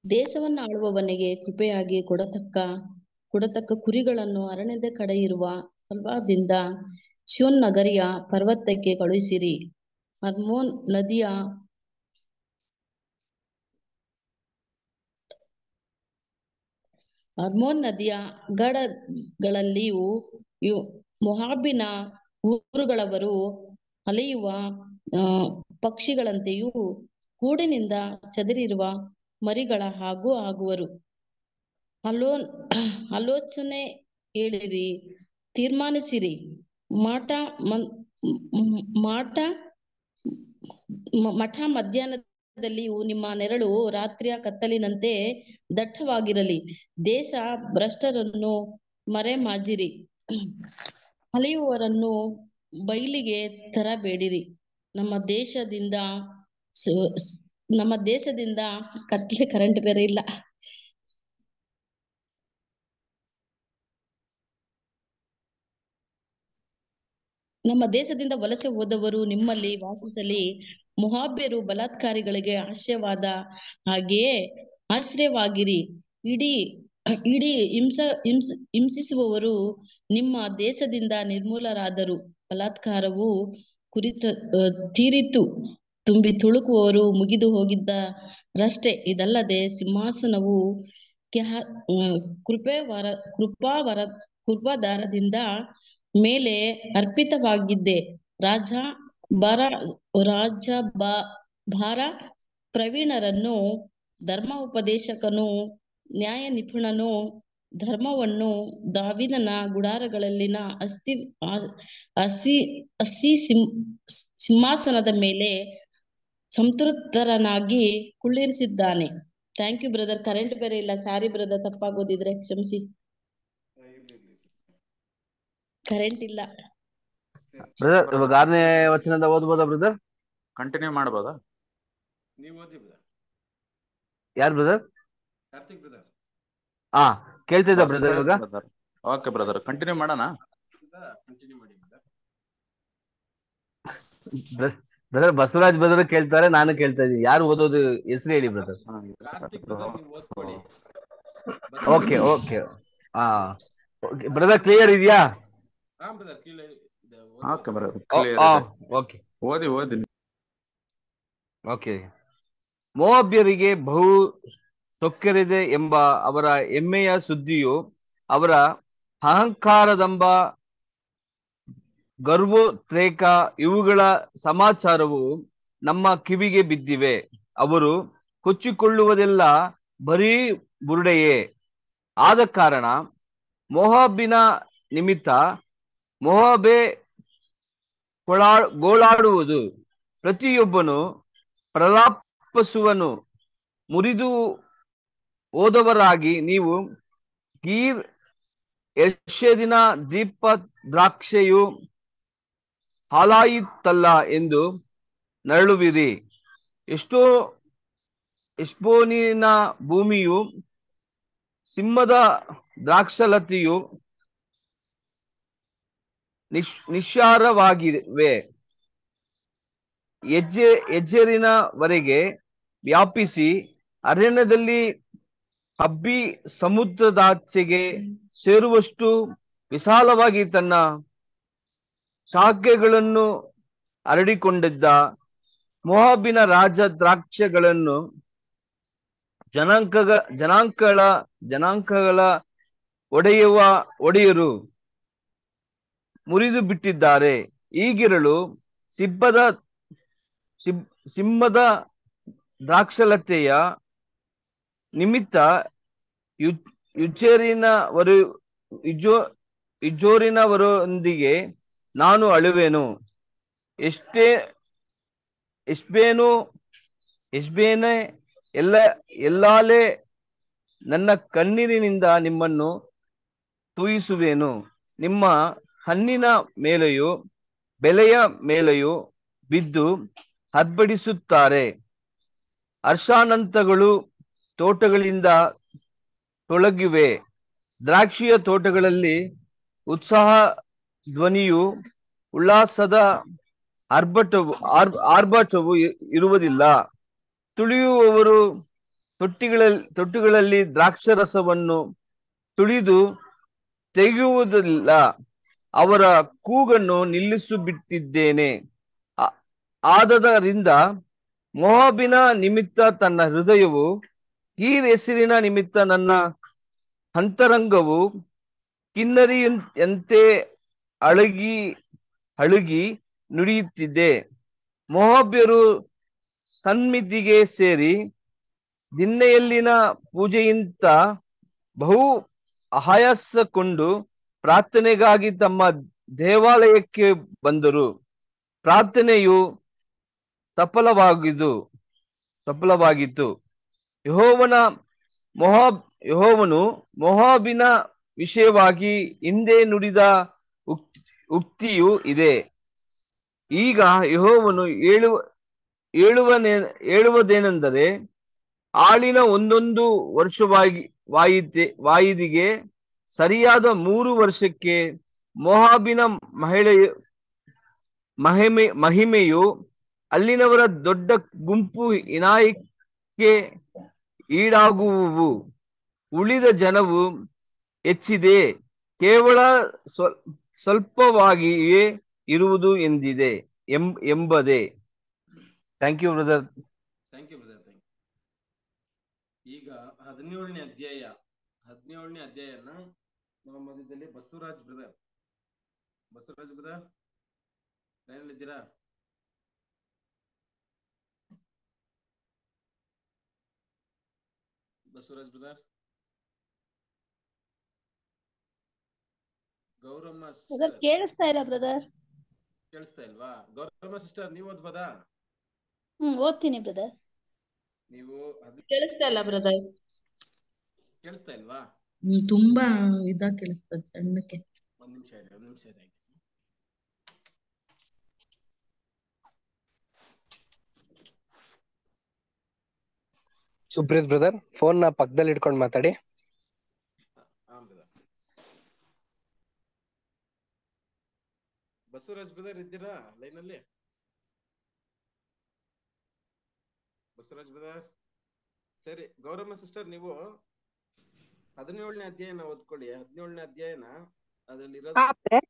ದೇಶವನ್ನು ಆಳುವವನಿಗೆ ಕೃಪೆಯಾಗಿ ಕೊಡತಕ್ಕ ಕೊಡತಕ್ಕ ಕುರಿಗಳನ್ನು ಅರಣ್ಯದ ಕಡೆ ಇರುವ ಸಲ್ವಾದಿಂದ ಶಿವನ್ ನಗರಿಯ ಪರ್ವತಕ್ಕೆ ಕಳುಹಿಸಿರಿ ಹರ್ಮೋನ್ ನದಿಯ ಹರ್ಮೋನ್ ನದಿಯ ಗಡಗಳಲ್ಲಿಯೂ ಇವು ಮೊಹಾಬಿನ ಊರುಗಳವರು ಅಲೆಯುವ ಆ ಪಕ್ಷಿಗಳಂತೆಯೂ ಕೂಡಿನಿಂದ ಚದರಿರುವ ಮರಿಗಳ ಹಾಗೂ ಆಗುವರು ಅಲೋನ್ ಆಲೋಚನೆ ಹೇಳಿರಿ ತೀರ್ಮಾನಿಸಿರಿ ಮಾಟ ಮನ್ ಮ್- ಮಾಟ ಮ- ಮಠ ಮಧ್ಯಾಹ್ನದಲ್ಲಿಯೂ ನಿಮ್ಮ ನೆರಳು ರಾತ್ರಿಯ ಕತ್ತಲಿನಂತೆ ದಟ್ಟವಾಗಿರಲಿ ದೇಶ ಭ್ರಷ್ಟರನ್ನು ಮರೆಮಾಜಿರಿ ಅಲೆಯುವವರನ್ನು ಬಯಲಿಗೆ ತರಬೇಡಿರಿ ನಮ್ಮ ದೇಶದಿಂದ ಸ- ಸ್- ನಮ್ಮ ದೇಶದಿಂದ ಕತ್ಲೆ ಕರೆಂಟ್ ಬೇರೆ ಇಲ್ಲ ನಮ್ಮ ದೇಶದಿಂದ ವಲಸೆ ಹೋದವರು ನಿಮ್ಮಲ್ಲಿ ವಾಸಿಸಲಿ ಮೊಹಾಬ್ಯರು ಬಲಾತ್ಕಾರಿಗಳಿಗೆ ಆಶ್ರಯವಾದ ಹಾಗೆಯೇ ಆಶ್ರಯವಾಗಿರಿ ಇಡೀ ಇಡೀ ಹಿಂಸ ಹಿಂಸ ಹಿಂಸಿಸುವವರು ನಿಮ್ಮ ದೇಶದಿಂದ ನಿರ್ಮೂಲರಾದರು ಬಲಾತ್ಕಾರವು ಕುರಿತ ಆ, ತೀರಿತು ತುಂಬಿ ತುಳುಕುವವರು ಮುಗಿದು ಹೋಗಿದ್ದರಷ್ಟೇ ಇದಲ್ಲದೆ ಸಿಂಹಾಸನವು ಕ್ಯಾ- ಆ, ಕೃಪೆ ವರ ಕೃಪಾವರ ಕೃಪಾದಾರದಿಂದ ಮೇಲೆ ಅರ್ಪಿತವಾಗಿದ್ದೆ ರಾಜ ಬರ ರಾಜ ಬ ಭಾರ ಪ್ರವೀಣರನ್ನು ಧರ್ಮ ಉಪದೇಶಕನು ನ್ಯಾಯ ನಿಪುಣನು ಧರ್ಮವನ್ನು ದಾವಿದನ ಗುಡಾರಗಳಲ್ಲಿನ ಅಸ್ಥಿ ಆ- ಹಸಿ ಹಸಿ ಸಿಂ ಸಿಂಹಾಸನದ ಮೇಲೆ ಸಂತೃಪ್ತರನಾಗಿ ಕುಳ್ಳಿರಿಸಿದ್ದಾನೆ ಥ್ಯಾಂಕ್ ಯು ಬ್ರದರ್ ಕರೆಂಟ್ ಬೇರೆ ಇಲ್ಲ ಸಾರಿ ಬ್ರದರ್ ತಪ್ಪಾಗೋದಿದ್ರೆ ಕ್ಷಮಿಸಿ ಕರೆಂಟ್ ಇಲ್ಲ ಬ್ರದರ್ ಇವಾಗ ಆರನೇ ವಚನದ ಓದ್ಬೋದಾ ಬ್ರದರ್ ಕಂಟಿನ್ಯೂ ಮಾಡ್ಬೋದಾ ನೀವು ಓದಿ ಬ್ರದರ್ ಯಾರು ಬ್ರದರ್ ಕಾರ್ತಿಕ್ ಬ್ರದರ್ ಹಾ ಕೇಳ್ತಾ ಇದ್ದ ಬ್ರದರ್ ಇವಾಗ ಓಕೆ ಬ್ರದರ್ ಕಂಟಿನ್ಯೂ ಮಾಡೋಣ ಕಂಟಿನ್ಯೂ ಮಾಡಿ ಬ್ರದರ್ ಬ್ರದರ್ ಬಸವರಾಜ್ ಬ್ರದರ್ ಕೇಳ್ತಾರೆ ನಾನು ಕೇಳ್ತಾ ಇದ್ದೀನಿ ಯಾರು ಓದೋದು ಹೆಸರು ಹೇಳಿ ಬ್ರದರ್ ಕಾರ್ತಿಕ್ ಬ್ರದರ್ ನೀವು ಓದ್ಕೊಳ್ಳಿ ಓಕೆ ಓಕೆ ಹಾ ಬ್ರದರ್ ಕ್ಲಿಯರ್ ಇದೆಯಾ ಹಾ ಬ್ರದರ್ ಕೀழே ಇದೆ, ಓದಿ. ಓಕೆ ಬ್ರದರ್ ಕ್ಲಿಯರ್ ಓಕೆ ಓದಿ ಓದಿ ಓಕೆ ಮೋವಾಬ್ಯರಿಗೆ ಬಹು ಸೊಕ್ಕೆರಿದೆ ಎಂಬ ಅವರ ಹೆಮ್ಮೆಯ ಸುದ್ದಿಯು ಅವರ ಅಹಂಕಾರದಂಬ ಗರ್ವೋದ್ರೇಕ ಇವುಗಳ ಸಮಾಚಾರವು ನಮ್ಮ ಕಿವಿಗೆ ಬಿದ್ದಿವೆ ಅವರು ಕೊಚ್ಚಿಕೊಳ್ಳುವುದೆಲ್ಲ ಬರೀ ಬುರುಡೆಯೇ ಆದ ಕಾರಣ ಮೋಹಾಬಿನ ನಿಮಿತ್ತ ಮೋಹಾಬೆ ಕೊಳಾ ಗೋಳಾಡುವುದು ಪ್ರತಿಯೊಬ್ಬನು ಪ್ರಲಾಪಿಸುವನು ಮುರಿದು ಹೋದವರಾಗಿ ನೀವು ಗೀರ್ ಯಶದಿನ ದೀಪ ದ್ರಾಕ್ಷೆಯು ಹಾಲಾಯಿತಲ್ಲ ಎಂದು ನರಳುವಿರಿ ಎಷ್ಟೋ ಎಷ್ಬೋನಿನ ಭೂಮಿಯು ಸಿಂಹದ ದ್ರಾಕ್ಷಲತೆಯು ನಿಶ್ ನಿಶ್ಚಾರವಾಗಿವೆ ಹೆಜ್ಜೆ ಹೆಜ್ಜೆರಿನವರೆಗೆ ವ್ಯಾಪಿಸಿ ಅರಣ್ಯದಲ್ಲಿ ಹಬ್ಬಿ ಸಮುದ್ರದಾಚೆಗೆ ಸೇರುವಷ್ಟು ವಿಶಾಲವಾಗಿ ತನ್ನ ಶಾಖೆಗಳನ್ನು ಹರಡಿಕೊಂಡಿದ್ದ ಮೋಹಾಬಿನ ರಾಜ ದ್ರಾಕ್ಷಗಳನ್ನು ಜನಾಂಕ ಜನಾಂಕಗಳ ಜನಾಂಕಗಳ ಒಡೆಯುವ ಒಡೆಯರು ಮುರಿದು ಬಿಟ್ಟಿದ್ದಾರೆ ಈಗಿರಲು ಸಿಬ್ಬದ ಸಿಬ್ ಸಿಂಹದ ದ್ರಾಕ್ಷಲತೆಯ ನಿಮಿತ್ತ ಯು ಯುಜ್ಜೇರಿನವರು ಇಜೋ ಇಜೋರಿನವರೊಂದಿಗೆ ನಾನು ಅಳುವೆನು ಎಷ್ಟೇ ಎಷ್ಬೇನು ಎಷ್ಬೇನೆ ಎಲ್ಲ ಎಲ್ಲಾಲೆ ನನ್ನ ಕಣ್ಣೀರಿನಿಂದ ನಿಮ್ಮನ್ನು ತೂಯಿಸುವೆನು ನಿಮ್ಮ ಹಣ್ಣಿನ ಮೇಲೆಯೂ ಬೆಲೆಯ ಮೇಲೆಯೂ ಬಿದ್ದು ಹರ್ಬಡಿಸುತ್ತಾರೆ ಹರ್ಷಾನಂತಗಳು ತೋಟಗಳಿಂದ ತೊಳಗಿವೆ ದ್ರಾಕ್ಷಿಯ ತೋಟಗಳಲ್ಲಿ ಉತ್ಸಾಹ ಧ್ವನಿಯು ಉಲ್ಲಾಸದ ಆರ್ಭಟವು ಆರ್ ಆರ್ಭಟವು ಇ- ಇರುವುದಿಲ್ಲ ತುಳಿಯುವವರು ತೊಟ್ಟಿಗಳಲ್ಲಿ ತೊಟ್ಟಿಗಳಲ್ಲಿ ದ್ರಾಕ್ಷರಸವನ್ನು ತುಳಿದು ತೆಗೆಯುವುದಿಲ್ಲ ಅವರ ಕೂಗನ್ನು ನಿಲ್ಲಿಸು ಬಿಟ್ಟಿದ್ದೇನೆ ಆ- ಆದದರಿಂದ ಮೊಹಾಬಿನ ನಿಮಿತ್ತ ತನ್ನ ಹೃದಯವು ಹೀರ್ ಹೆಸರಿನ ನಿಮಿತ್ತ ನನ್ನ ಅಂತರಂಗವು ಕಿನ್ನರಿಯಂತೆ ಅಳಗಿ ಅಳುಗಿ ನುಡಿಯುತ್ತಿದೆ ಮೊಹಾಬ್ಯರು ಸನ್ಮಿತಿಗೆ ಸೇರಿ ದಿನ್ನೆಯಲ್ಲಿನ ಪೂಜೆಯಿಂದ ಬಹು ಆಯಾಸಕೊಂಡು ಪ್ರಾರ್ಥನೆಗಾಗಿ ತಮ್ಮ ದೇವಾಲಯಕ್ಕೆ ಬಂದರು ಪ್ರಾರ್ಥನೆಯು ಸಫಲವಾಗಿದ್ದು ಸಫಲವಾಗಿತ್ತು ಯಹೋವನ ಮೊಹಾಬ್ ಯಹೋವನು ಮೊಹಾಬಿನ ವಿಷಯವಾಗಿ ಹಿಂದೆ ನುಡಿದ ಉಕ್- ಉಕ್ತಿಯು ಇದೆ ಈಗ ಯಹೋವನು ಹೇಳುವ ಹೇಳುವನೇ ಹೇಳುವುದೇನೆಂದರೆ ಆಳಿನ ಒಂದೊಂದು ವರ್ಷವಾಗಿ ವಾಯಿತೆ ವಾಯಿದಿಗೆ ಸರಿಯಾದ ಮೂರು ವರ್ಷಕ್ಕೆ ಮೊಹಾಬಿನ ಮಹಿಳೆ ಮಹಿಮೆ ಮಹಿಮೆಯು ಅಲ್ಲಿನವರ ದೊಡ್ಡ ಗುಂಪು ಇನಾಯಕ್ಕೆ ಈಡಾಗುವುವು ಉಳಿದ ಜನವು ಹೆಚ್ಚಿದೆ ಕೇವಲ ಸ್ವ ಸ್ವಲ್ಪವಾಗಿಯೇ ಇರುವುದು ಎಂದಿದೆ ಎಂ ಎಂಬುದೇ thank you brother thank you brother thank ಈಗ ಹದಿನೇಳನೇ ಅಧ್ಯಾಯ ಹದಿನೇಳನೇ ಅಧ್ಯಾಯನ ನಮ್ಮ ಮಧ್ಯದಲ್ಲಿ ಬಸವರಾಜ್ ಬ್ರದರ್ ಬಸವರಾಜ್ ಬ್ರದರ್ ಲೈನಲ್ಲಿದ್ದೀರಾ Basavaraj brother Gouramma brother sister ಕೇಳಿಸ್ತಾ ಇಲ್ಲ ಬ್ರದರ್ ಕೇಳಿಸ್ತಾ ಇಲ್ವಾ ಗೌರಮ್ಮ ಸಿಸ್ಟರ್ ನೀವು ಓದ್ಬೋದಾ ಹ್ಮ್ ಓದ್ತೀನಿ ಬ್ರದರ್ ನೀವು ಹದ್ ಕೇಳಿಸ್ತಾ ಇಲ್ಲ ಬ್ರದರ್ ಕೇಳಿಸ್ತಾ ಇಲ್ವಾ ತುಂಬಾ ಇದಾಗ್ ಕೇಳಿಸ್ತದೆ ಸಣ್ಣಕ್ಕೆ ಒಂದ್ ನಿಮಿಷ ಇರಿ ಒಂದ್ ನಿಮಿಷ ಇರಿ ಸುಪ್ರೀತ್ ಬ್ರದರ್ ಫೋನ್ ನ ಪಕ್ಕದಲ್ಲಿ ಇಟ್ಕೊಂಡು ಮಾತಾಡಿ ಹಾ ಬ್ರದರ್ ಬಸವರಾಜ್ ಬ್ರದರ್ ಇದ್ದೀರಾ ಲೈನ್ ಅಲ್ಲಿ ಬಸವರಾಜ್ ಬ್ರದರ್ ಸರಿ ಗೌರಮ್ಮ ಸಿಸ್ಟರ್ ನೀವು ಹದಿನೇಳನೇ ಅಧ್ಯಾಯನ ಓದ್ಕೊಳ್ಳಿ ಹದಿನೇಳನೇ ಅಧ್ಯಾಯನ ಅದ್ರಲ್ಲಿ ಇರೋದು ಹಾ ಬ್ರದರ್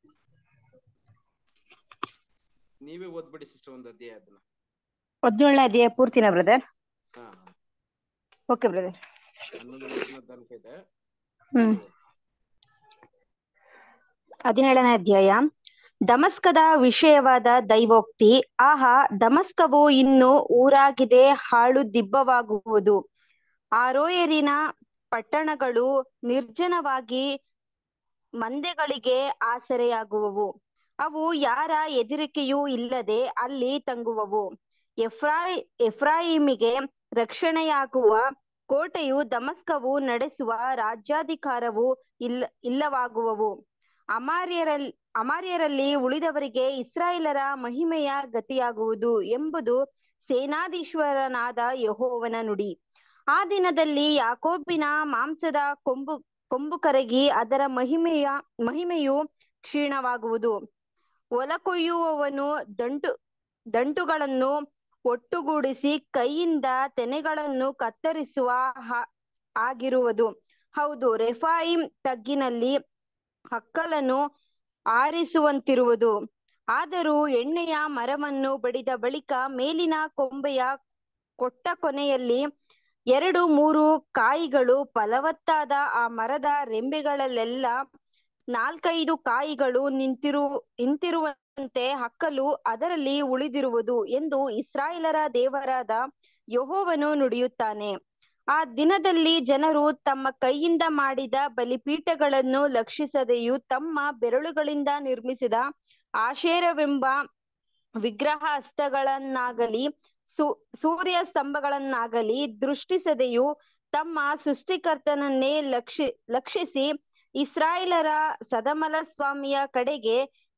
ನೀವೇ ಓದ್ಬಿಡಿ ಸಿಸ್ಟರ್ ಒಂದು ಅಧ್ಯಾಯ ಅದನ್ನ ಹದಿನೇಳನೇ ಅಧ್ಯಾಯ ಪೂರ್ತಿನ ಬ್ರದರ್ ಹಾ ಓಕೆ ಬ್ರದರ್ ಹನ್ನೊಂದು ವಚನ ತನಕ ಇದೆ ಹ್ಮ್ ಹದಿನೇಳನೇ ಅಧ್ಯಾಯ ದಮಸ್ಕದ ವಿಷಯವಾದ ದೈವೋಕ್ತಿ ಆಹಾ ದಮಸ್ಕವು ಇನ್ನು ಊರಾಗಿದೆ ಹಾಳು ದಿಬ್ಬವಾಗುವುದು ಆರೋಯರಿನ ಪಟ್ಟಣಗಳು ನಿರ್ಜನವಾಗಿ ಮಂದೆಗಳಿಗೆ ಆಸರೆಯಾಗುವವು ಅವು ಯಾರ ಎದುರಿಕೆಯೂ ಇಲ್ಲದೆ ಅಲ್ಲಿ ತಂಗುವವು ಎಫ್ರಾಯ್ ಎಫ್ರಾಯಿಮಿಗೆ ರಕ್ಷಣೆಯಾಗುವ ಕೋಟೆಯು ದಮಸ್ಕವು ನಡೆಸುವ ರಾಜ್ಯಾಧಿಕಾರವು ಇಲ್ಲ ಇಲ್ಲವಾಗುವವು ಅಮಾರ್ಯರಲ್ಲಿ ಅಮಾರ್ಯರಲ್ಲಿ ಉಳಿದವರಿಗೆ ಇಸ್ರಾಯೇಲರ ಮಹಿಮೆಯ ಗತಿಯಾಗುವುದು ಎಂಬುದು ಸೇನಾಧೀಶ್ವರನಾದ ಯೆಹೋವನ ನುಡಿ ಆ ದಿನದಲ್ಲಿ ಯಾಕೋಬಿನ ಮಾಂಸದ ಕೊಂಬು ಕೊಂಬು ಕರಗಿ ಅದರ ಮಹಿಮೆಯ ಮಹಿಮೆಯು ಕ್ಷೀಣವಾಗುವುದು ಹೊಲಕೊಯ್ಯುವವನು ದಂಟು ದಂಟುಗಳನ್ನು ಒಟ್ಟುಗೂಡಿಸಿ ಕೈಯಿಂದ ತೆನೆಗಳನ್ನು ಕತ್ತರಿಸುವ ಹಾ- ಆಗಿರುವುದು ಹೌದು ರೆಫಾಯಿಂ ತಗ್ಗಿನಲ್ಲಿ ಹಕ್ಕಲನ್ನು ಆರಿಸುವಂತಿರುವುದು ಆದರೂ ಎಣ್ಣೆಯ ಮರವನ್ನು ಬಡಿದ ಬಳಿಕ ಮೇಲಿನ ಕೊಂಬೆಯ ಕೊಟ್ಟ ಕೊನೆಯಲ್ಲಿ ಎರಡು ಮೂರು ಕಾಯಿಗಳು ಫಲವತ್ತಾದ ಆ ಮರದ ರೆಂಬೆಗಳಲ್ಲೆಲ್ಲ ನಾಲ್ಕೈದು ಕಾಯಿಗಳು ನಿಂತಿರು ನಿಂತಿರುವಂತೆ ಹಕ್ಕಲು ಅದರಲ್ಲಿ ಉಳಿದಿರುವುದು ಎಂದು ಇಸ್ರಾಯೇಲರ ದೇವರಾದ ಯೆಹೋವನು ನುಡಿಯುತ್ತಾನೆ ಆ ದಿನದಲ್ಲಿ ಜನರು ತಮ್ಮ ಕೈಯಿಂದ ಮಾಡಿದ ಬಲಿಪೀಠಗಳನ್ನು ಲಕ್ಷಿಸದೆಯೂ ತಮ್ಮ ಬೆರಳುಗಳಿಂದ ನಿರ್ಮಿಸಿದ ಆಶೇರವೆಂಬ ವಿಗ್ರಹ ಹಸ್ತಗಳನ್ನಾಗಲಿ ಸೂ ಸೂರ್ಯ ಸ್ತಂಭಗಳನ್ನಾಗಲಿ ದೃಷ್ಟಿಸದೆಯೂ ತಮ್ಮ ಸೃಷ್ಟಿಕರ್ತನನ್ನೇ ಲಕ್ಷಿ ಲಕ್ಷಿಸಿ ಇಸ್ರಾಯೇಲರ ಸದಮಲ ಸ್ವಾಮಿಯ ಕಡೆಗೆ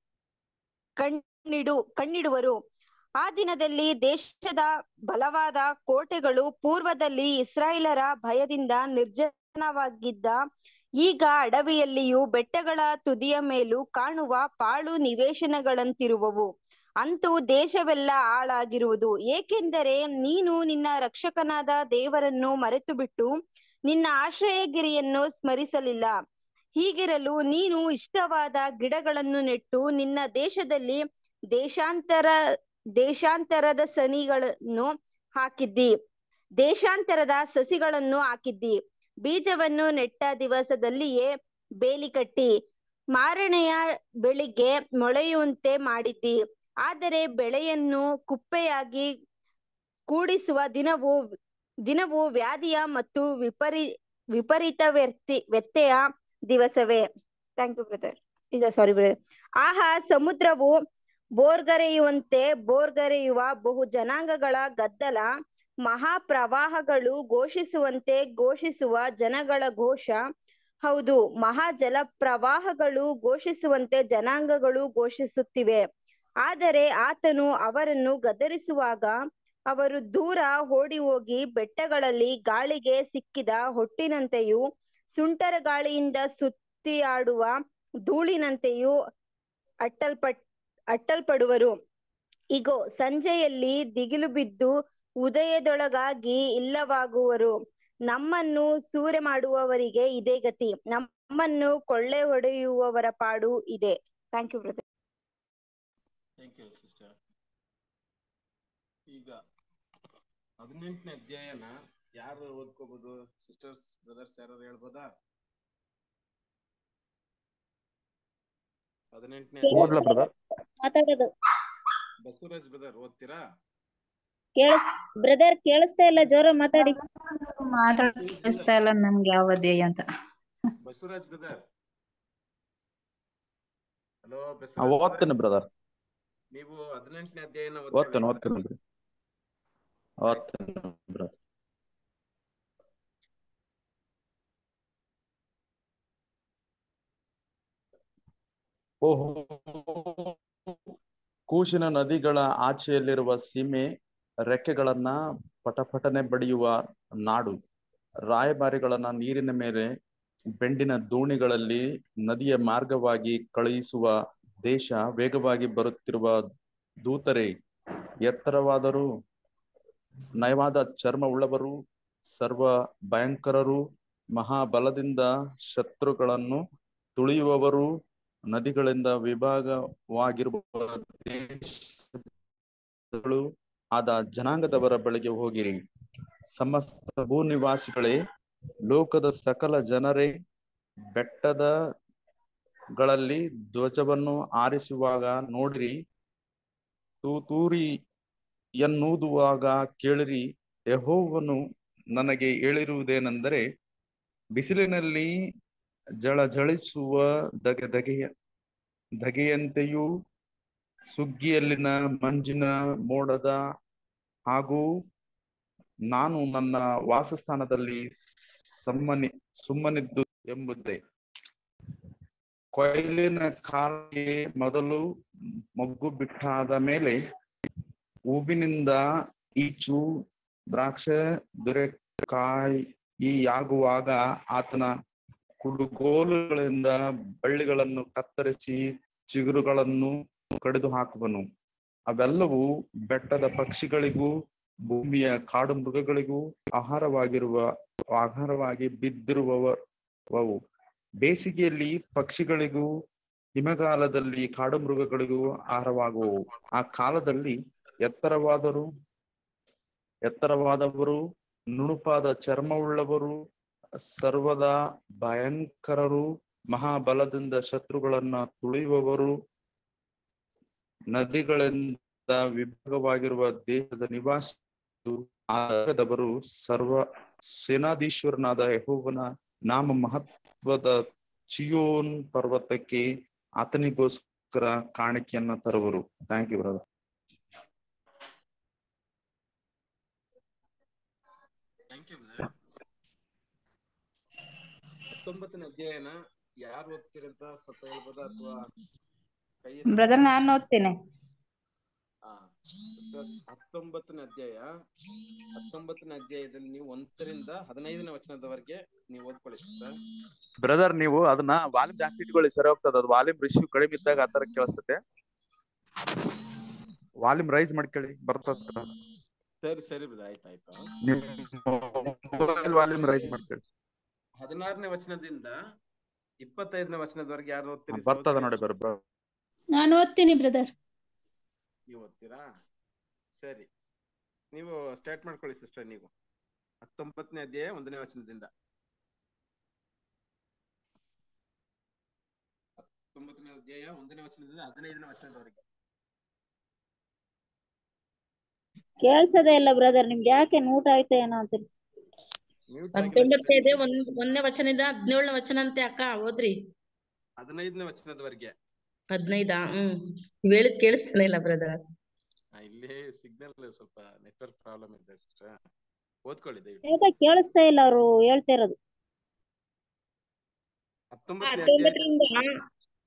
ಕಣ್ಣಿಡು ಕಣ್ಣಿಡುವರು ಆ ದಿನದಲ್ಲಿ ದೇಶದ ಬಲವಾದ ಕೋಟೆಗಳು ಪೂರ್ವದಲ್ಲಿ ಇಸ್ರಾಯೇಲರ ಭಯದಿಂದ ನಿರ್ಜನವಾಗಿದ್ದ ಈಗ ಅಡವಿಯಲ್ಲಿಯೂ ಬೆಟ್ಟಗಳ ತುದಿಯ ಮೇಲೂ ಕಾಣುವ ಪಾಳು ನಿವೇಶನಗಳಂತಿರುವವು ಅಂತೂ ದೇಶವೆಲ್ಲ ಹಾಳಾಗಿರುವುದು ಏಕೆಂದರೆ ನೀನು ನಿನ್ನ ರಕ್ಷಕನಾದ ದೇವರನ್ನು ಮರೆತು ಬಿಟ್ಟು ನಿನ್ನ ಆಶ್ರಯಗಿರಿಯನ್ನು ಸ್ಮರಿಸಲಿಲ್ಲ ಹೀಗಿರಲು ನೀನು ಇಷ್ಟವಾದ ಗಿಡಗಳನ್ನು ನೆಟ್ಟು ನಿನ್ನ ದೇಶದಲ್ಲಿ ದೇಶಾಂತರ ದೇಶಾಂತರದ ಸನಿಗಳನ್ನು ಹಾಕಿದ್ದಿ ದೇಶಾಂತರದ ಸಸಿಗಳನ್ನು ಹಾಕಿದ್ದಿ ಬೀಜವನ್ನು ನೆಟ್ಟ ದಿವಸದಲ್ಲಿಯೇ ಬೇಲಿ ಕಟ್ಟಿ ಮಾರನೆಯ ಬೆಳಿಗ್ಗೆ ಮೊಳೆಯುವಂತೆ ಮಾಡಿದ್ದಿ ಆದರೆ ಬೆಳೆಯನ್ನು ಕುಪ್ಪೆಯಾಗಿ ಕೂಡಿಸುವ ದಿನವು ದಿನವು ವ್ಯಾಧಿಯ ಮತ್ತು ವಿಪರಿ ವಿಪರೀತ ವ್ಯರ್ಥಿ ವ್ಯತ್ಯಯ ದಿವಸವೇ ಥ್ಯಾಂಕ್ ಯು ಬ್ರದರ್ ಇಲ್ಲ ಸಾರಿ ಬ್ರದರ್ ಆಹಾ ಸಮುದ್ರವು ಬೋರ್ಗರೆಯುವಂತೆ ಬೋರ್ಗರೆಯುವ ಬಹು ಜನಾಂಗಗಳ ಗದ್ದಲ ಮಹಾಪ್ರವಾಹಗಳು ಘೋಷಿಸುವಂತೆ ಘೋಷಿಸುವ ಜನಗಳ ಘೋಷ ಹೌದು ಮಹಾ ಜಲ ಪ್ರವಾಹಗಳು ಘೋಷಿಸುವಂತೆ ಜನಾಂಗಗಳು ಘೋಷಿಸುತ್ತಿವೆ ಆದರೆ ಆತನು ಅವರನ್ನು ಗದರಿಸುವಾಗ ಅವರು ದೂರ ಓಡಿ ಹೋಗಿ ಬೆಟ್ಟಗಳಲ್ಲಿ ಗಾಳಿಗೆ ಸಿಕ್ಕಿದ ಹೊಟ್ಟಿನಂತೆಯೂ ಸುಂಟರ ಗಾಳಿಯಿಂದ ಸುತ್ತಿಯಾಡುವ ಧೂಳಿನಂತೆಯೂ ಅಟ್ಟಲ್ಪಟ್ ಅಟ್ಟಲ್ಪಡುವರು ಇಗೋ ಸಂಜೆಯಲ್ಲಿ ದಿಗಿಲು ಬಿದ್ದು ಉದಯದೊಳಗಾಗಿ ಇಲ್ಲವಾಗುವರು ನಮ್ಮನ್ನು ಸೂರೆ ಮಾಡುವವರಿಗೆ ಇದೇ ಗತಿ ನಮ್ಮನ್ನು ಕೊಳ್ಳೆ ಹೊಡೆಯುವವರ ಪಾಡು ಇದೆ thank you brother thank you sister ಈಗ ಹದಿನೆಂಟನೇ ಅಧ್ಯಾಯನ ಯಾರು ಓದ್ಕೋಬಹುದು ಸಿಸ್ಟರ್ಸ್ ಬ್ರದರ್ಸ್ ಯಾರು ಹೇಳ್ಬೋದಾ ಹದಿನೆಂಟನೇ ಓದ್ಲಾ ಬ್ರದರ್ ಮಾತಾಡೋದು ಬಸವರಾಜ್ ಬ್ರದರ್ ಓದ್ತೀರಾ ಕೇಳಿಸ್ ಬ್ರದರ್ ಕೇಳಿಸ್ತಾ ಇಲ್ಲ ಜೋರ ಮಾತಾಡಿ ಮಾತಾಡಿಸ್ತಾ ಇಲ್ಲ ನಮ್ಗೆ ಯಾವ ಅಧ್ಯಾಯ ಅಂತ ಬಸವರಾಜ್ ಬ್ರದರ್ ಹಲೋ ಆ, ಬಸವರಾಜ್ ಓದ್ತೇನೆ ಬ್ರದರ್ ನೀವು ಹದಿನೆಂಟನೇ ಅಧ್ಯಾಯನ ಓದ್ತೇನೆ ಓದ್ತೇನೆ ಬ್ರದರ್. ಓದ್ತೇನೆ ಬ್ರದರ್ ಓಹೋ ಕೂಶಿನ ನದಿಗಳ ಆಚೆಯಲ್ಲಿರುವ ಸೀಮೆ ರೆಕ್ಕೆಗಳನ್ನ ಪಟಪಟನೆ ಬಡಿಯುವ ನಾಡು ರಾಯಭಾರಿಗಳನ್ನ ನೀರಿನ ಮೇಲೆ ಬೆಂಡಿನ ದೋಣಿಗಳಲ್ಲಿ ನದಿಯ ಮಾರ್ಗವಾಗಿ ಕಳುಹಿಸುವ ದೇಶ ವೇಗವಾಗಿ ಬರುತ್ತಿರುವ ದೂತರೇ ಎತ್ತರವಾದರೂ ನಯವಾದ ಚರ್ಮವುಳ್ಳವರು ಸರ್ವ ಭಯಂಕರರು ಮಹಾಬಲದಿಂದ ಶತ್ರುಗಳನ್ನು ತುಳಿಯುವವರು ನದಿಗಳಿಂದ ವಿಭಾಗವಾಗಿರುವ ದೇಶಗಳು ಆದ ಜನಾಂಗದವರ ಬಳಿಗೆ ಹೋಗಿರಿ ಸಮಸ್ತ ಭೂನಿವಾಸಿಗಳೇ ಲೋಕದ ಸಕಲ ಜನರೇ ಬೆಟ್ಟದ ಗಳಲ್ಲಿ ಧ್ವಜವನ್ನು ಆರಿಸುವಾಗ ನೋಡಿರಿ ತೂತೂರಿ ಎನ್ನುವುದುವಾಗ ಕೇಳಿರಿ ಯೆಹೋವನು ನನಗೆ ಹೇಳಿರುವುದೇನೆಂದರೆ ಬಿಸಿಲಿನಲ್ಲಿ ಜಳಜಳಿಸುವ ದಗೆ ದಗೆಯ ಧಗೆಯಂತೆಯೂ ಸುಗ್ಗಿಯಲ್ಲಿನ ಮಂಜಿನ ಮೋಡದ ಹಾಗೂ ನಾನು ನನ್ನ ವಾಸಸ್ಥಾನದಲ್ಲಿ ಸಮ್ಮನಿ ಸುಮ್ಮನಿದ್ದು ಎಂಬುದೇ ಕೊಯ್ಲಿನ ಕಾಲಿಗೆ ಮೊದಲು ಮೊಗ್ಗು ಬಿಟ್ಟಾದ ಮೇಲೆ ಹೂವಿನಿಂದ ಈಚು ದ್ರಾಕ್ಷೆ ದೊರೆಕಾಯಿಯಾಗುವಾಗ ಆತನ ಕುಡುಗೋಲುಗಳಿಂದ ಬಳ್ಳಿಗಳನ್ನು ಕತ್ತರಿಸಿ ಚಿಗುರುಗಳನ್ನು ಕಡಿದು ಹಾಕುವನು ಅವೆಲ್ಲವೂ ಬೆಟ್ಟದ ಪಕ್ಷಿಗಳಿಗೂ ಭೂಮಿಯ ಕಾಡು ಮೃಗಗಳಿಗೂ ಆಹಾರವಾಗಿರುವ ಆಹಾರವಾಗಿ ಬಿದ್ದಿರುವವು ಬೇಸಿಗೆಯಲ್ಲಿ ಪಕ್ಷಿಗಳಿಗೂ ಹಿಮಗಾಲದಲ್ಲಿ ಕಾಡು ಮೃಗಗಳಿಗೂ ಆಹಾರವಾಗುವವು ಆ ಕಾಲದಲ್ಲಿ ಎತ್ತರವಾದರು ಎತ್ತರವಾದವರು ನುಣುಪಾದ ಚರ್ಮವುಳ್ಳವರು ಸರ್ವದಾ ಭಯಂಕರರು ಮಹಾಬಲದಿಂದ ಶತ್ರುಗಳನ್ನ ತುಳಿಯುವವರು ನದಿಗಳಿಂದ ವಿಭಾಗವಾಗಿರುವ ದೇಶದ ನಿವಾಸ ಆಗದವರು ಸರ್ವ ಸೇನಾಧೀಶ್ವರನಾದ ಯಹೋವನ ನಾಮ ಮಹತ್ವದ ಚಿಯೋನ್ ಪರ್ವತಕ್ಕೆ ಆತನಿಗೋಸ್ಕರ ಕಾಣಿಕೆಯನ್ನ ತರುವರು thank you brother thank you brother ಹತ್ತೊಂಬತ್ತನೇ ಅಧ್ಯಾಯನ ಯಾರು ಓದ್ತೀರಂತ ಸ್ವಲ್ಪ ಹೇಳ್ಬೋದಾ ಅಥವಾ ಕೈ ಎತ್ತಿ- ಬ್ರದರ್ ನಾನು ಓದ್ತೇನೆ ಆ, ಸಿಸ್ಟರ್, ಹತ್ತೊಂಬತ್ತನೇ ಅಧ್ಯಾಯ ಹತ್ತೊಂಬತ್ತನೇ ಅಧ್ಯಾಯದಲ್ಲಿ ನೀವು ಒಂದರಿಂದ ಹದಿನೈದನೇ ವಚನದವರೆಗೆ ನೀವು ಓದ್ಕೊಳ್ಳಿ ಸಿಸ್ಟರ್ ಬ್ರದರ್ ನೀವು ಅದನ್ನ ವಾಲ್ಯೂಮ್ ಜಾಸ್ತಿ ಇಟ್ಕೊಳ್ಳಿ ಸರಿ ಹೋಗ್ತದ ಅದು ವಾಲ್ಯೂಮ್ ರಿಸೀವ್ ಕಡಿಮೆ ಇದ್ದಾಗ ಆತರ ಕೇಳಿಸ್ತತೆ ವಾಲ್ಯೂಮ್ ರೈಸ್ ಮಾಡ್ಕೊಳ್ಳಿ ಬರ್ತದ ಸರಿ ಸರಿ ಬ್ರದರ್ ಆಯ್ತು ಆಯ್ತು ನಿಮ್ಮ ಮೊಬೈಲ್ ವಾಲ್ಯೂಮ್ ರೈಸ್ ಮಾಡ್ಕೊಳ್ಳಿ ಹದಿನಾರನೇ ವಚನದಿಂದ ಇಪ್ಪತ್ತೈದನೇ ವಚನದವರೆಗೆ ಯಾರು ಓದ್ತೀರಿ ಬರ್ತದ ನೋಡಿ ಬರ್ಬ ನಾನು ಓದ್ತೀನಿ ಬ್ರದರ್ ನೀವು ಓದ್ತೀರಾ ಸರಿ ನೀವು ಸ್ಟಾರ್ಟ್ ಮಾಡ್ಕೊಳ್ಳಿ ಸಿಸ್ಟರ್ ನೀವು ಹತ್ತೊಂಬತ್ತನೇ ಅಧ್ಯಾಯ ಒಂದನೇ ವಚನದಿಂದ ಹತ್ತೊಂಬತ್ತನೇ ಅಧ್ಯಾಯ ಒಂದನೇ ವಚನದಿಂದ ಹದಿನೈದನೇ ವಚನದವರೆಗೆ ಕೇಳ್ಸದೇ ಇಲ್ಲ ಬ್ರದರ್ ನಿಮ್ಗೆ ಯಾಕೆ ಊಟ ಆಯ್ತಾ ಏನೋ ಅಂತ ಮ್ಯೂಟ್ ಹತ್ತೊಂಬತ್ತನೇ ಇದೆ ಒಂದ್ ಒಂದನೇ ವಚನದಿಂದ ಹದಿನೇಳನೇ ವಚನ ಅಂತೆ ಅಕ್ಕ ಓದ್ರಿ ಹದಿನೈದನೇ ವಚನದವರೆಗೆ ಹದಿನೈದಾ ಹ್ಮ್ ನೀವ್ ಹೇಳಿದ್ ಕೇಳಿಸ್ತಾನೆ ಇಲ್ಲ ಬ್ರದರ್ ಆ, ಇಲ್ಲಿ ಸಿಗ್ನಲ್ ಸ್ವಲ್ಪ ನೆಟ್ವರ್ಕ್ ಪ್ರಾಬ್ಲಮ್ ಇದೆ ಸಿಸ್ಟರ್ ಓದ್ಕೊಳ್ಳಿ ದಯವಿಟ್ಟು ಯಾಕೆ ಕೇಳಿಸ್ತಾ ಇಲ್ಲ ಅವ್ರು ಹೇಳ್ತಾ ಇರೋದು ಹತ್ತೊಂಬತ್ತನೇ ಅಧ್ಯಾಯ ಹತ್ತೊಂಬತ್ತರಿಂದ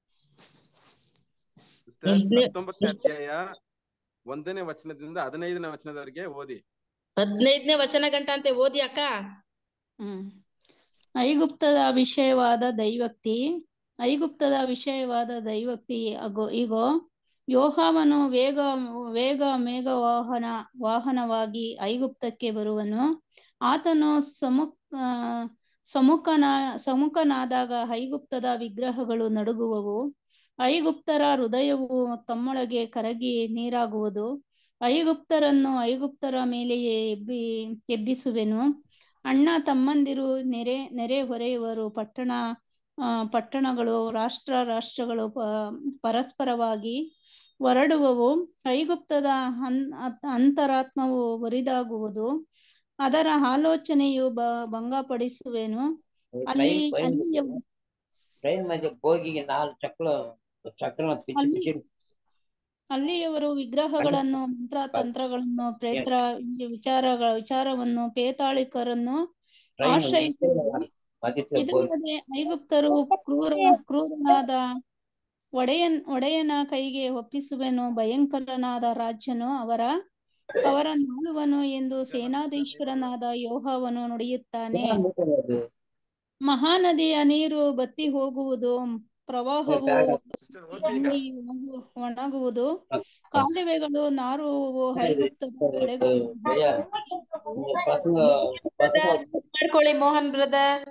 ಸಿಸ್ಟರ್ ಒಂದನೇ- ಹತ್ತೊಂಬತ್ತನೇ ಅಧ್ಯಾಯ ಒಂದನೇ ವಚನದಿಂದ ಹದಿನೈದನೇ ವಚನದವರೆಗೆ ಓದಿ ಹದಿನೈದನೇ ವಚನ ಗಂಟ ಅಂತೆ ಓದಿ ಅಕ್ಕ ಹ್ಮ್ ಐಗುಪ್ತದ ವಿಷಯವಾದ ದೈವಕ್ತಿ ಐಗುಪ್ತದ ವಿಷಯವಾದ ದೈವಕ್ತಿ ಅಗೋ ಇಗೋ ಯೋಹಾವನು ವೇಗ ವೇಗ ಮೇಘ ವಾಹನ ವಾಹನವಾಗಿ ಐಗುಪ್ತಕ್ಕೆ ಬರುವನು ಆತನು ಸಮ್ಮುಖ ಆ, ಸಮ್ಮುಖನ ಸಮ್ಮುಖನಾದಾಗ ಐಗುಪ್ತದ ವಿಗ್ರಹಗಳು ನಡುಗುವವು ಐಗುಪ್ತರ ಹೃದಯವು ತಮ್ಮೊಳಗೆ ಕರಗಿ ನೀರಾಗುವುದು ಐಗುಪ್ತರನ್ನು ಐಗುಪ್ತರ ಮೇಲೆಯೇ ಎಬ್ಬಿ ಎಬ್ಬಿಸುವೆನು ಅಣ್ಣ ತಮ್ಮಂದಿರು ನೆರೆ ನೆರೆ ಹೊರೆಯುವರು ಪಟ್ಟಣ ಆ, ಪಟ್ಟಣಗಳು ರಾಷ್ಟ್ರ ರಾಷ್ಟ್ರಗಳು ಪ- ಪರಸ್ಪರವಾಗಿ ಹೊರಡುವವು ಐಗುಪ್ತದ ಅನ್ ಅತ್- ಅಂತರಾತ್ಮವು ಬರಿದಾಗುವುದು ಅದರ ಆಲೋಚನೆಯು ಬ ಭಂಗಪಡಿಸುವೆನು ಅಲ್ಲಿ ಅಲ್ಲಿಯ ట్రైన్ మధ్య భోగికి నాలుగు చక్రాలు చక్రం పిచ్చి ಅಲ್ಲಿ పిచ్చి ಅಲ್ಲಿಯವರು ವಿಗ್ರಹಗಳನ್ನು ಮಂತ್ರ ತಂತ್ರಗಳನ್ನು ಪ್ರೇತ್ರ ಈ ವಿಚಾರಗಳ ವಿಚಾರವನ್ನು ಪೇತಾಳಿಕರನ್ನು ట్రైన్ ಆಶ್ರಯಿಸುವರು మధ్య భోగి ಇದಲ್ಲದೆ ಐಗುಪ್ತರು ಕ್ರೂರ ಕ್ರೂರನಾದ ಒಡೆಯನ್ ಒಡೆಯನ ಕೈಗೆ ಒಪ್ಪಿಸುವೆನು ಭಯಂಕರನಾದ ರಾಜ್ಯನು ಅವರ ಅವರ ನಾಳುವನು ಎಂದು ಸೇನಾಧೀಶ್ವರನಾದ ಯೋಹವನು ನುಡಿಯುತ್ತಾನೆ ಮಹಾನದಿಯ ನೀರು ಬತ್ತಿ ಹೋಗುವುದು ಪ್ರವಾಹವು ಸಿಸ್ಟರ್ ಓದಿ ಈಗ ಒಣಗಿ ಒಣಗು- ಒಣಗುವುದು ಕಾಲುವೆಗಳು ನಾರುವು ಐಗುಪ್ತದ ಕಡೆಗೂ పసంగ పసంగ ಮಾಡ್ಕೊಳ್ಳಿ ಮೋಹನ್ ಬ್ರದರ್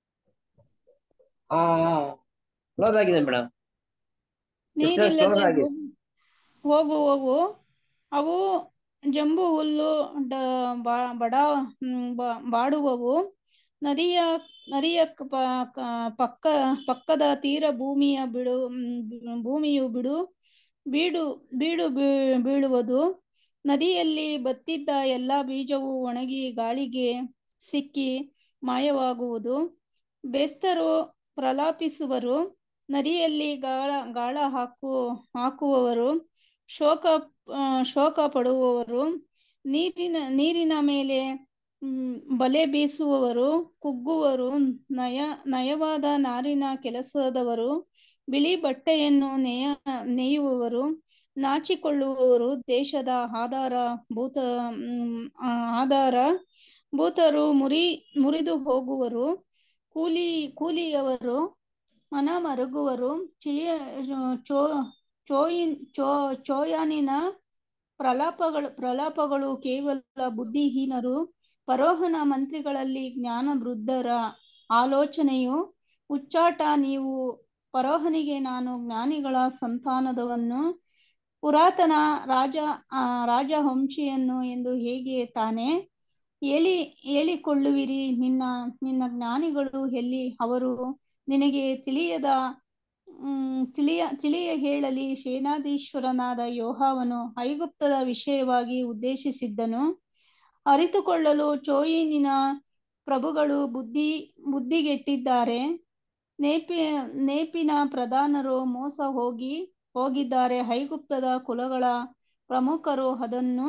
ಕ್ಲೋಸ್ ಆಗಿದೆ ಮೇಡಮ್ ನೀರಿಲ್ಲದೆ ಕ್ಲೋಸ್ ಆಗಿದೆ ಹೋಗು ಹೋಗು ಹೋಗು ಅವು ಜಂಬು ಹುಲ್ಲು ಡ- ಬಾ- ಬಡ ಹ್ಮ್, ಬಾ- ಬಾಡುವವು ನದಿಯ ನದಿಯ ಕ- ಪ- ಕ- ಪಕ್ಕ ಪಕ್ಕದ ತೀರ ಭೂಮಿಯ ಬಿಡು ಹ್ಮ್, ಭೂಮಿಯು ಬಿಡು ಬೀಡು ಬೀಡು ಬೀ- ಬೀಳುವುದು ನದಿಯಲ್ಲಿ ಬತ್ತಿದ್ದ ಎಲ್ಲಾ ಬೀಜವು ಒಣಗಿ ಗಾಳಿಗೆ ಸಿಕ್ಕಿ ಮಾಯವಾಗುವುದು ಬೆಸ್ತರು ಪ್ರಲಾಪಿಸುವರು ನದಿಯಲ್ಲಿ ಗಾಳ ಗಾಳ ಹಾಕು ಹಾಕುವವರು ಶೋಕ ಆ, ಶೋಕ ಪಡುವವರು ನೀರಿನ ನೀರಿನ ಮೇಲೆ ಮ್, ಬಲೆ ಬೀಸುವವರು ಕುಗ್ಗುವರು ನಯ ನಯವಾದ ನಾರಿನ ಕೆಲಸದವರು ಬಿಳಿ ಬಟ್ಟೆಯನ್ನು ನೇಯ ನೇಯುವವರು ನಾಚಿಕೊಳ್ಳುವವರು ದೇಶದ ಆಧಾರ ಭೂತ ಮ್, ಆ, ಆಧಾರ ಭೂತರು ಮುರಿ ಮುರಿದು ಹೋಗುವರು ಕೂಲಿ ಕೂಲಿಯವರು ಮನ ಮರುಗುವರು ಚಿಯ ಚೋ ಚೋಯಿನ್ ಚೋ ಚೋಯಾನಿನ ಪ್ರಲಾಪಗಳು ಪ್ರಲಾಪಗಳು ಕೇವಲ ಬುದ್ಧಿಹೀನರು ಪರೋಹನ ಮಂತ್ರಿಗಳಲ್ಲಿ ಜ್ಞಾನ ವೃದ್ಧರ ಆಲೋಚನೆಯು ಉಚ್ಚಾಟ ನೀವು ಪರೋಹನಿಗೆ ನಾನು ಜ್ಞಾನಿಗಳ ಸಂತಾನದವನ್ನು ಪುರಾತನ ರಾಜ ಆ, ರಾಜವಂಶಿಯನ್ನು ಎಂದು ಹೇಗೆ ತಾನೇ ಹೇಳಿ ಹೇಳಿಕೊಳ್ಳುವಿರಿ ನಿನ್ನ ನಿನ್ನ ಜ್ಞಾನಿಗಳು ಎಲ್ಲಿ ಅವರು ನಿನಗೆ ತಿಳಿಯದ ಹ್ಮ್ ತಿಳಿಯ ತಿಳಿಯ ಹೇಳಲಿ ಸೇನಾಧೀಶ್ವರನಾದ ಯೋಹಾವನು ಐಗುಪ್ತದ ವಿಷಯವಾಗಿ ಉದ್ದೇಶಿಸಿದ್ದನು ಅರಿತುಕೊಳ್ಳಲು ಚೋಯಿನಿನ ಪ್ರಭುಗಳು ಬುದ್ಧಿ ಬುದ್ಧಿಗೆಟ್ಟಿದ್ದಾರೆ ನೇಪಿ ನೇಪಿನ ಪ್ರಧಾನರು ಮೋಸ ಹೋಗಿ ಹೋಗಿದ್ದಾರೆ ಐಗುಪ್ತದ ಕುಲಗಳ ಪ್ರಮುಖರು ಅದನ್ನು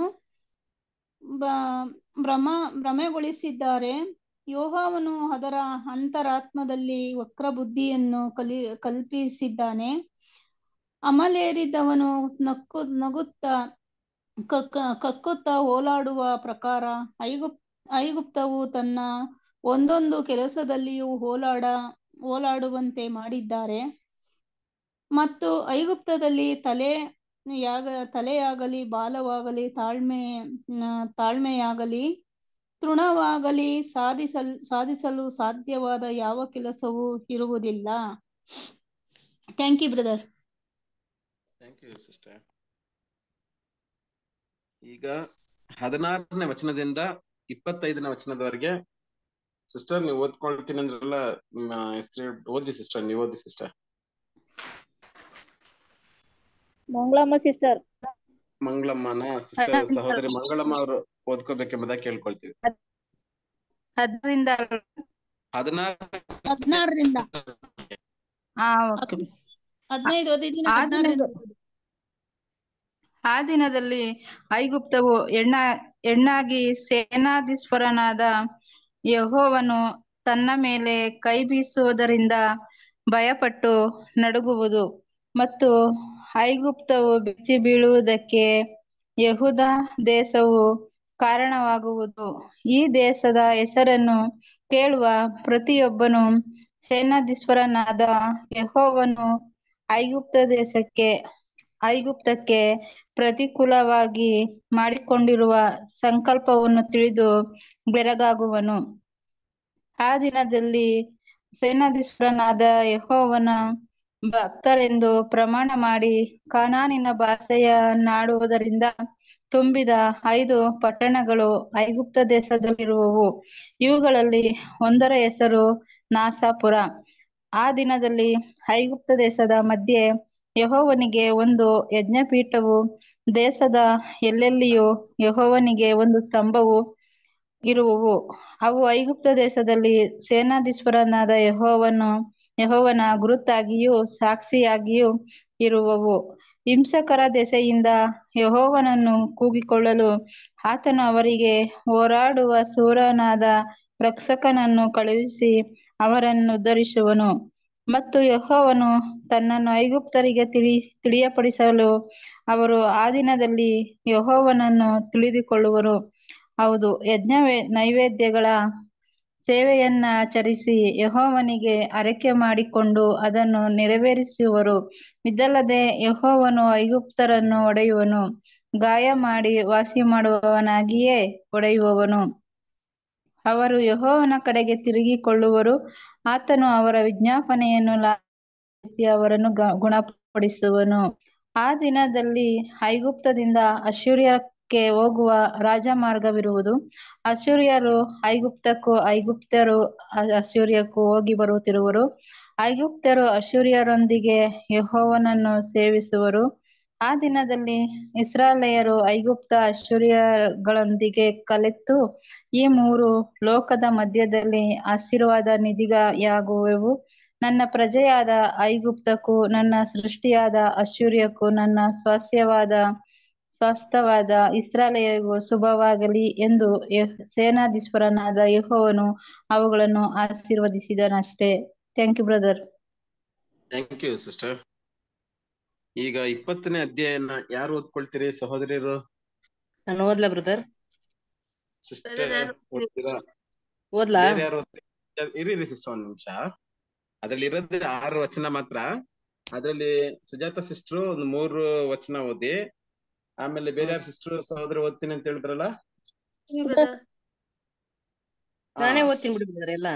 ಬ- ಭ್ರಮ ಭ್ರಮೆಗೊಳಿಸಿದ್ದಾರೆ ಯೋಹಾವನು ಅದರ ಅಂತರಾತ್ಮದಲ್ಲಿ ವಕ್ರ ಬುದ್ಧಿಯನ್ನು ಕಲಿ ಕಲ್ಪಿಸಿದ್ದಾನೆ ಅಮಲೇರಿದವನು ನಕ್ಕು ನಗುತ್ತಾ ಕಕ್ಕ ಕಕ್ಕುತ್ತಾ ಓಲಾಡುವ ಪ್ರಕಾರ ಐಗುಪ್ ಐಗುಪ್ತವು ತನ್ನ ಒಂದೊಂದು ಕೆಲಸದಲ್ಲಿಯೂ ಓಲಾಡ ಓಲಾಡುವಂತೆ ಮಾಡಿದ್ದಾರೆ ಮತ್ತು ಐಗುಪ್ತದಲ್ಲಿ ತಲೆ ಯಾಗ ತಲೆಯಾಗಲಿ ಬಾಲವಾಗಲಿ ತಾಳ್ಮೆ ನ ತಾಳ್ಮೆಯಾಗಲಿ ತೃಣವಾಗಲಿ ಸಾಧಿಸಲ್ ಸಾಧಿಸಲು ಸಾಧ್ಯವಾದ ಯಾವ ಕೆಲಸವೂ ಇರುವುದಿಲ್ಲ thank you brother thank you sister ಈಗ ಹದಿನಾರನೇ ವಚನದಿಂದ ಇಪ್ಪತ್ತೈದನೇ ವಚನದವರೆಗೆ ಸಿಸ್ಟರ್ ನೀವು ಓದ್ಕೊಳ್ತೀನಿ ಅಂದ್ರಲ್ಲ ನಿಮ್ಮ ಹೆಸರು ಓದಿ ಸಿಸ್ಟರ್ ನೀವು ಓದಿ ಸಿಸ್ಟರ್ ಮಂಗಳಮ್ಮ ಸಿಸ್ಟರ್ ಮಂಗಳಮ್ಮನ ಸಿಸ್ಟರ್ ಸಹೋದರಿ ಮಂಗಳಮ್ಮ ಅವರು ಓದ್ಕೋಬೇಕೆಂಬುದಾಗಿ ಕೇಳ್ಕೊಳ್ತೀವಿ ಹತ್ತರಿಂದ ಹದಿನಾರು ಹದಿನಾರರಿಂದ ಹಾ ಓಕೆ ಹದಿನೈದು ಓದಿದ್ದೀನಿ ಆ ಹದಿನಾರರಿಂದ ದಿನದ ಆ ದಿನದಲ್ಲಿ ಐಗುಪ್ತವು ಎಣ್ಣ ಎಣ್ಣಾಗಿ ಸೇನಾಧೀಶ್ವರನಾದ ಯೆಹೋವನು ತನ್ನ ಮೇಲೆ ಕೈ ಬೀಸುವುದರಿಂದ ಭಯಪಟ್ಟು ನಡುಗುವುದು ಮತ್ತು ಐಗುಪ್ತವು ಬೆಚ್ಚಿ ಬೀಳುವುದಕ್ಕೆ ಯಹೂದ ದೇಶವು ಕಾರಣವಾಗುವುದು ಈ ದೇಶದ ಹೆಸರನ್ನು ಕೇಳುವ ಪ್ರತಿಯೊಬ್ಬನು ಸೇನಾಧೀಶ್ವರನಾದ ಯೆಹೋವನು ಐಗುಪ್ತ ದೇಶಕ್ಕೆ ಐಗುಪ್ತಕ್ಕೆ ಪ್ರತಿಕೂಲವಾಗಿ ಮಾಡಿಕೊಂಡಿರುವ ಸಂಕಲ್ಪವನ್ನು ತಿಳಿದು ಬೆರಗಾಗುವನು ಆ ದಿನದಲ್ಲಿ ಸೇನಾಧೀಶ್ವರನಾದ ಯೆಹೋವನ ಭಕ್ತರೆಂದು ಪ್ರಮಾಣ ಮಾಡಿ ಕಾನಾನಿನ ಭಾಷೆಯನ್ನಾಡುವುದರಿಂದ ತುಂಬಿದ ಐದು ಪಟ್ಟಣಗಳು ಐಗುಪ್ತ ದೇಶದಲ್ಲಿರುವವು ಇವುಗಳಲ್ಲಿ ಒಂದರ ಹೆಸರು ನಾಸಾಪುರ ಆ ದಿನದಲ್ಲಿ ಐಗುಪ್ತ ದೇಶದ ಮಧ್ಯೆ ಯೆಹೋವನಿಗೆ ಒಂದು ಯಜ್ಞಪೀಠವು ದೇಶದ ಎಲ್ಲೆಲ್ಲಿಯೂ ಯೆಹೋವನಿಗೆ ಒಂದು ಸ್ತಂಭವು ಇರುವವು ಅವು ಐಗುಪ್ತ ದೇಶದಲ್ಲಿ ಸೇನಾಧೀಶ್ವರನಾದ ಯೆಹೋವನು ಯೆಹೋವನ ಗುರುತಾಗಿಯೂ ಸಾಕ್ಷಿಯಾಗಿಯೂ ಇರುವವು ಹಿಂಸಕರ ದೆಸೆಯಿಂದ ಯೆಹೋವನನ್ನು ಕೂಗಿಕೊಳ್ಳಲು ಆತನು ಅವರಿಗೆ ಹೋರಾಡುವ ಶೂರನಾದ ರಕ್ಷಕನನ್ನು ಕಳುಹಿಸಿ ಅವರನ್ನು ಉದ್ಧರಿಸುವನು ಮತ್ತು ಯೆಹೋವನು ತನ್ನನ್ನು ಐಗುಪ್ತರಿಗೆ ತಿಳಿ ತಿಳಿಯಪಡಿಸಲು ಅವರು ಆ ದಿನದಲ್ಲಿ ಯೆಹೋವನನ್ನು ತಿಳಿದುಕೊಳ್ಳುವರು ಹೌದು ಯಜ್ಞ ನೈವೇದ್ಯಗಳ ಸೇವೆಯನ್ನಾಚರಿಸಿ ಯೆಹೋವನಿಗೆ ಹರಕೆ ಮಾಡಿಕೊಂಡು ಅದನ್ನು ನೆರವೇರಿಸುವರು ಇದಲ್ಲದೆ ಯೆಹೋವನು ಐಗುಪ್ತರನ್ನು ಹೊಡೆಯುವನು ಗಾಯ ಮಾಡಿ ವಾಸಿ ಮಾಡುವವನಾಗಿಯೇ ಹೊಡೆಯುವವನು ಅವರು ಯೆಹೋವನ ಕಡೆಗೆ ತಿರುಗಿಕೊಳ್ಳುವರು ಆತನು ಅವರ ವಿಜ್ಞಾಪನೆಯನ್ನು ಲಾಲಿಸಿ ಅವರನ್ನು ಗ- ಗುಣಪಡಿಸುವನು ಆ ದಿನದಲ್ಲಿ ಐಗುಪ್ತದಿಂದ ಅಶ್ಶೂರ್ಯಕ್ಕೆ ಹೋಗುವ ರಾಜಮಾರ್ಗವಿರುವುದು ಅಶ್ಶೂರ್ಯರು ಐಗುಪ್ತಕ್ಕೂ ಐಗುಪ್ತರು ಅ- ಅಶ್ಶೂರ್ಯಕ್ಕೂ ಹೋಗಿ ಬರುತ್ತಿರುವರು ಐಗುಪ್ತರು ಅಶ್ಶೂರ್ಯರೊಂದಿಗೆ ಯೆಹೋವನನ್ನು ಸೇವಿಸುವರು ಆ ದಿನದಲ್ಲಿ ಇಸ್ರಾಯೇಲ್ಯರು ಐಗುಪ್ತ ಅಶ್ಶೂರ್ಯಗಳೊಂದಿಗೆ ಕಲೆತು ಈ ಮೂರು ಲೋಕದ ಮಧ್ಯದಲ್ಲಿ ಆಶೀರ್ವಾದ ನಿಧಿಯಾಗುವೆವು ನನ್ನ ಪ್ರಜೆಯಾದ ಐಗುಪ್ತಕ್ಕೂ ನನ್ನ ಸೃಷ್ಟಿಯಾದ ಅಶ್ಶೂರ್ಯಕ್ಕೂ ನನ್ನ ಸ್ವಾಸ್ಥ್ಯವಾದ ಸ್ವಾಸ್ಥ್ಯವಾದ ಇಸ್ರಾಯೇಲಿಗೂ ಶುಭವಾಗಲಿ ಎಂದು ಯೆಹ್- ಸೇನಾಧೀಶ್ವರನಾದ ಯೆಹೋವನು ಅವುಗಳನ್ನು ಆಶೀರ್ವದಿಸಿದನಷ್ಟೇ thank you brother thank you sister ಈಗ ಇಪ್ಪತ್ತನೇ ಅಧ್ಯಾಯನ ಯಾರು ಓದ್ಕೊಳ್ತೀರಿ ಸಹೋದರಿಯರು ನಾನು ಓದ್ಲಾ ಬ್ರದರ್ ಸಿಸ್ಟರ್ Brother, ನಾನು- ಓದ್ತೀರಾ ಓದ್ಲಾ ಬೇರೆ ಯಾರು ಓದ್ತೀರಾ? ಇರಿ ಸಿಸ್ಟರ್ ಒಂದ್ ನಿಮಿಷ ಅದ್ರಲ್ಲಿ ಇರೋದೇ ಆರು ವಚನ ಮಾತ್ರ ಅದ್ರಲ್ಲಿ ಸುಜಾತ ಸಿಸ್ಟರ್ ಒಂದು ಮೂರು ವಚನ ಓದಿ ಆಮೇಲೆ ಬೇರೆ ಯಾರು ಸಿಸ್ಟರ್ ಸಹೋದರಿ ಓದ್ತೀನಿ ಅಂತ ಹೇಳಿದ್ರಲ್ಲ ನಾನೇ ಹಾ. ಓದ್ತೀನಿ ಬಿಡಿ ಬ್ರದರ್ ಎಲ್ಲ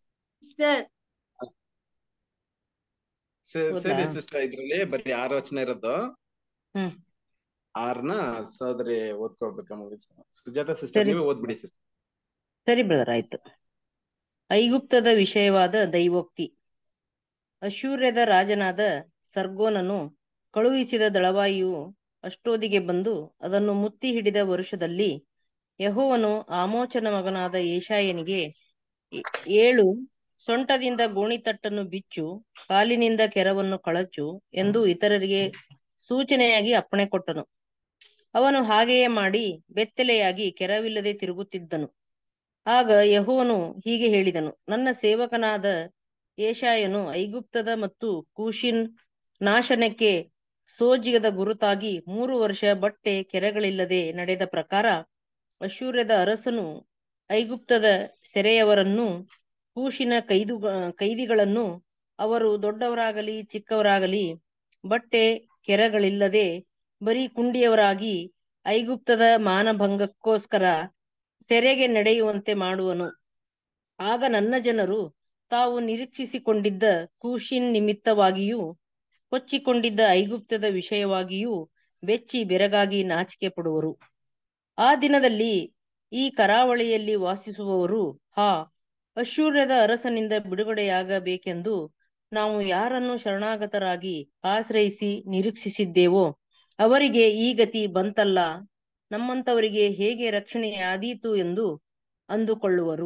ಸ- ಹೌದಾ? ಸರಿ ಸಿಸ್ಟರ್ ಇದ್ರಲ್ಲಿ ಬರೀ ಆರು ವಚನ ಇರೋದು ಹ್ಮ್. ಆರ್ನ ಸಹೋದರಿ ಓದ್ಕೊಳ್ಬೇಕ ಮುಗಿಸ್ ಸುಜಾತ ಸಿಸ್ಟರ್ ಸರಿ. ನೀವೇ ಓದ್ಬಿಡಿ ಸಿಸ್ಟರ್ ಸರಿ ಬ್ರದರ್ ಆಯ್ತು ಐಗುಪ್ತದ ವಿಷಯವಾದ ದೈವೋಕ್ತಿ ಅಶೂರ್ಯದ ರಾಜನಾದ ಸರ್ಗೋನನು ಕಳುಹಿಸಿದ ದಳವಾಯಿಯು ಅಷ್ಟೋದಿಗೆ ಬಂದು ಅದನ್ನು ಮುತ್ತಿ ಹಿಡಿದ ವರುಷದಲ್ಲಿ ಯೆಹೋವನು ಆಮೋಚನ ಮಗನಾದ ಏಷಾಯನಿಗೆ "ಏ- ಏಳು ಸೊಂಟದಿಂದ ಗೋಣಿತಟ್ಟನ್ನು ಬಿಚ್ಚು ಕಾಲಿನಿಂದ ಕೆರವನ್ನು ಕಳಚು ಎಂದು ಇತರರಿಗೆ ಸೂಚನೆಯಾಗಿ ಅಪ್ಪಣೆ ಕೊಟ್ಟನು ಅವನು ಹಾಗೆಯೇ ಮಾಡಿ ಬೆತ್ತಲೆಯಾಗಿ ಕೆರವಿಲ್ಲದೆ ತಿರುಗುತ್ತಿದ್ದನು ಆಗ ಯೆಹೋವನು ಹೀಗೆ ಹೇಳಿದನು ನನ್ನ ಸೇವಕನಾದ ಏಷಾಯನು ಐಗುಪ್ತದ ಮತ್ತು ಕೂಷಿನ್ ನಾಶನಕ್ಕೆ ಸೋಜಿಗದ ಗುರುತಾಗಿ ಮೂರು ವರ್ಷ ಬಟ್ಟೆ ಕೆರೆಗಳಿಲ್ಲದೆ ನಡೆದ ಪ್ರಕಾರ ಅಶೂರ್ಯದ ಅರಸನು ಐಗುಪ್ತದ ಸೆರೆಯವರನ್ನು ಕೂಶಿನ ಕೈದು ಕೈದಿಗಳನ್ನು ಅವರು ದೊಡ್ಡವರಾಗಲಿ ಚಿಕ್ಕವರಾಗಲಿ ಬಟ್ಟೆ ಕೆರಗಳಿಲ್ಲದೆ ಬರೀ ಕುಂಡಿಯವರಾಗಿ ಐಗುಪ್ತದ ಮಾನಭಂಗಕ್ಕೋಸ್ಕರ ಸೆರೆಗೆ ನಡೆಯುವಂತೆ ಮಾಡುವನು ಆಗ ನನ್ನ ಜನರು ತಾವು ನಿರೀಕ್ಷಿಸಿಕೊಂಡಿದ್ದ ಕೂಶಿನ್ ನಿಮಿತ್ತವಾಗಿಯೂ ಕೊಚ್ಚಿಕೊಂಡಿದ್ದ ಐಗುಪ್ತದ ವಿಷಯವಾಗಿಯೂ ಬೆಚ್ಚಿ ಬೆರಗಾಗಿ ನಾಚಿಕೆ ಪಡುವರು ಆ ದಿನದಲ್ಲಿ ಈ ಕರಾವಳಿಯಲ್ಲಿ ವಾಸಿಸುವವರು ಹಾ ಅಶೂರ್ಯದ ಅರಸನಿಂದ ಬಿಡುಗಡೆಯಾಗಬೇಕೆಂದು ನಾವು ಯಾರನ್ನು ಶರಣಾಗತರಾಗಿ ಆಶ್ರಯಿಸಿ ನಿರೀಕ್ಷಿಸಿದ್ದೇವೋ ಅವರಿಗೆ ಈ ಗತಿ ಬಂತಲ್ಲ ನಮ್ಮಂತವರಿಗೆ ಹೇಗೆ ರಕ್ಷಣೆಯಾದೀತು ಎಂದು ಅಂದುಕೊಳ್ಳುವರು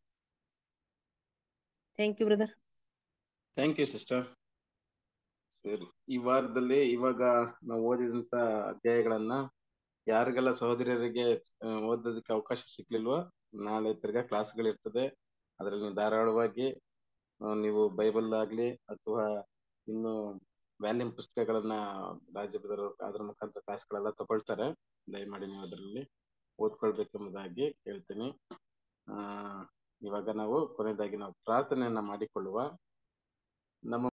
thank you brother thank you sister ಸರಿ ಈ ವಾರದಲ್ಲಿ ಇವಾಗ ನಾವು ಓದಿದಂತ ಅಧ್ಯಾಯಗಳನ್ನ ಯಾರಿಗೆಲ್ಲ ಸಹೋದರಿಯರಿಗೆ ಆ, ಓದೋದಕ್ಕೆ ಅವಕಾಶ ಸಿಕ್ಲಿಲ್ವೋ ನಾಳೆ ತಿರ್ಗಾ ಕ್ಲಾಸ್ಗಳಿರ್ತದೆ ಅದ್ರಲ್ಲಿ ನೀವು ಧಾರಾಳವಾಗಿ ಆ, ನೀವು ಬೈಬಲ್ ಆಗ್ಲಿ ಅಥವಾ ಇನ್ನು ವ್ಯಾಲ್ಯೂಮ್ ಪುಸ್ತಕಗಳನ್ನ ರಾಜ್ಯದ ಅದ್ರ ಮುಖಾಂತರ ಕ್ಲಾಸ್ಗಳೆಲ್ಲ ತಗೊಳ್ತಾರೆ ದಯಮಾಡಿ ನೀವು ಅದರಲ್ಲಿ ಓದ್ಕೊಳ್ಬೇಕೆಂಬುದಾಗಿ ಹೇಳ್ತೀನಿ ಆ ಇವಾಗ ನಾವು ಕೊನೆಯದಾಗಿ ನಾವು ಪ್ರಾರ್ಥನೆಯನ್ನ ಮಾಡಿಕೊಳ್ಳುವ ನಮ್ಮ